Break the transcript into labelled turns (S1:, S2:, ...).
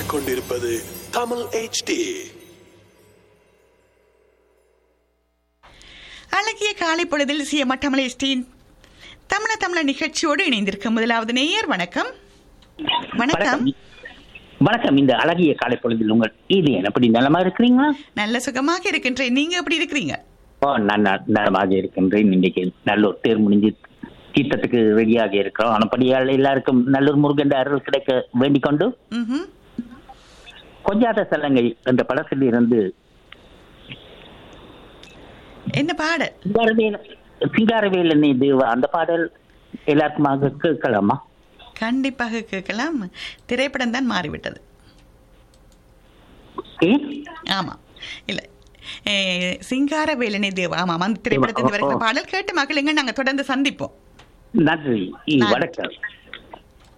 S1: கேட்டுக்கொண்டிருப்பது தமிழ் HD
S2: அழகிய காலை பொழுதில் சிய மட்டமலை ஸ்டீன் தமிழ தமிழ நிகழ்ச்சியோடு இணைந்திருக்கும் முதலாவது நேயர் வணக்கம் வணக்கம்
S3: வணக்கம் இந்த அழகிய காலை பொழுதில் உங்கள் இது எப்படி நலமா இருக்கிறீங்களா
S2: நல்ல சுகமாக இருக்கின்றேன் நீங்க எப்படி இருக்கிறீங்க
S3: ஓ நான் ந- நலமாக இருக்கின்றேன் இன்னைக்கு நல்லூர் தேர் முடிஞ்சு தீர்த்தத்துக்கு ரெடியாக இருக்கிறோம் ஆனப்படியால் எல்லாருக்கும் நல்லூர் முருகன் அருள் கிடைக்க வேண்டிக் கொண்டு
S2: ம்ஹும்.
S3: கொஞ்சாத சலங்கை என்ற படத்தில் இருந்து
S2: என்ன பாடல்
S3: சிங்காரவேல் சிங்காரவேலனை தேவா அந்த பாடல் எல்லாருக்குமாக கேட்கலாமா
S2: கண்டிப்பாக கேட்கலாம் திரைப்படம் தான் மாறிவிட்டது
S3: ஏன்
S2: ஆமா இல்ல ஏ, சிங்கார வேலனை தேவா ஆமாம் அந்த திரைப்படத்தில் வருகிற பாடல் கேட்டு மக்களுங்க நாங்க தொடர்ந்து சந்திப்போம்
S3: நன்றி
S2: நன்றி.
S3: வணக்கம்